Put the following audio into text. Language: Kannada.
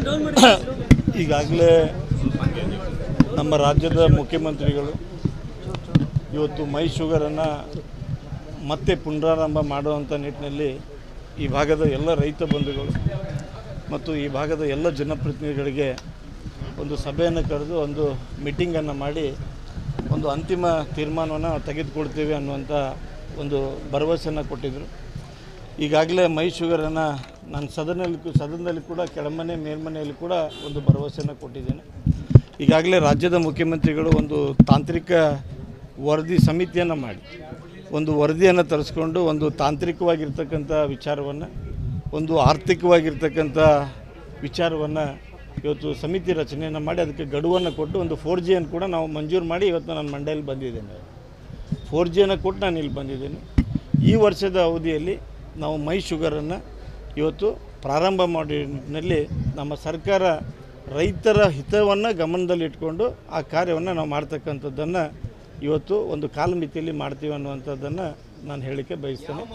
ಈಗಾಗಲೇ ನಮ್ಮ ರಾಜ್ಯದ ಮುಖ್ಯಮಂತ್ರಿಗಳು ಇವತ್ತು ಮೈ ಶುಗರನ್ನು ಮತ್ತೆ ಪುನರಾರಂಭ ಮಾಡುವಂಥ ನಿಟ್ಟಿನಲ್ಲಿ ಈ ಭಾಗದ ಎಲ್ಲ ರೈತ ಬಂಧುಗಳು ಮತ್ತು ಈ ಭಾಗದ ಎಲ್ಲ ಜನಪ್ರತಿನಿಧಿಗಳಿಗೆ ಒಂದು ಸಭೆಯನ್ನು ಕರೆದು ಒಂದು ಮೀಟಿಂಗನ್ನು ಮಾಡಿ ಒಂದು ಅಂತಿಮ ತೀರ್ಮಾನವನ್ನು ತೆಗೆದುಕೊಳ್ತೇವೆ ಅನ್ನುವಂಥ ಒಂದು ಭರವಸೆಯನ್ನು ಕೊಟ್ಟಿದ್ದರು ಈಗಾಗಲೇ ಮೈ ಶುಗರನ್ನು ನಾನು ಸದನಲ್ಲಿ ಸದನದಲ್ಲಿ ಕೂಡ ಕೆಳಮನೆ ಮೇಲ್ಮನೆಯಲ್ಲಿ ಕೂಡ ಒಂದು ಭರವಸೆಯನ್ನು ಕೊಟ್ಟಿದ್ದೇನೆ ಈಗಾಗಲೇ ರಾಜ್ಯದ ಮುಖ್ಯಮಂತ್ರಿಗಳು ಒಂದು ತಾಂತ್ರಿಕ ವರದಿ ಸಮಿತಿಯನ್ನು ಮಾಡಿ ಒಂದು ವರದಿಯನ್ನು ತರಿಸ್ಕೊಂಡು ಒಂದು ತಾಂತ್ರಿಕವಾಗಿರ್ತಕ್ಕಂಥ ವಿಚಾರವನ್ನು ಒಂದು ಆರ್ಥಿಕವಾಗಿರ್ತಕ್ಕಂಥ ವಿಚಾರವನ್ನು ಇವತ್ತು ಸಮಿತಿ ರಚನೆಯನ್ನು ಮಾಡಿ ಅದಕ್ಕೆ ಗಡುವನ್ನು ಕೊಟ್ಟು ಒಂದು ಫೋರ್ ಜಿಯನ್ನು ಕೂಡ ನಾವು ಮಂಜೂರು ಮಾಡಿ ಇವತ್ತು ನಾನು ಮಂಡ್ಯಲ್ಲಿ ಬಂದಿದ್ದೇನೆ ಫೋರ್ ಜಿಯನ್ನು ಕೊಟ್ಟು ನಾನು ಇಲ್ಲಿ ಬಂದಿದ್ದೇನೆ ಈ ವರ್ಷದ ಅವಧಿಯಲ್ಲಿ ನಾವು ಮೈ ಶುಗರನ್ನು ಇವತ್ತು ಪ್ರಾರಂಭ ಮಾಡಿ ನಿಟ್ಟಿನಲ್ಲಿ ನಮ್ಮ ಸರ್ಕಾರ ರೈತರ ಹಿತವನ್ನು ಗಮನದಲ್ಲಿಟ್ಕೊಂಡು ಆ ಕಾರ್ಯವನ್ನು ನಾವು ಮಾಡ್ತಕ್ಕಂಥದ್ದನ್ನು ಇವತ್ತು ಒಂದು ಕಾಲಮಿತಿಯಲ್ಲಿ ಮಾಡ್ತೀವಿ ಅನ್ನುವಂಥದ್ದನ್ನು ನಾನು ಹೇಳಲಿಕ್ಕೆ ಬಯಸ್ತೇನೆ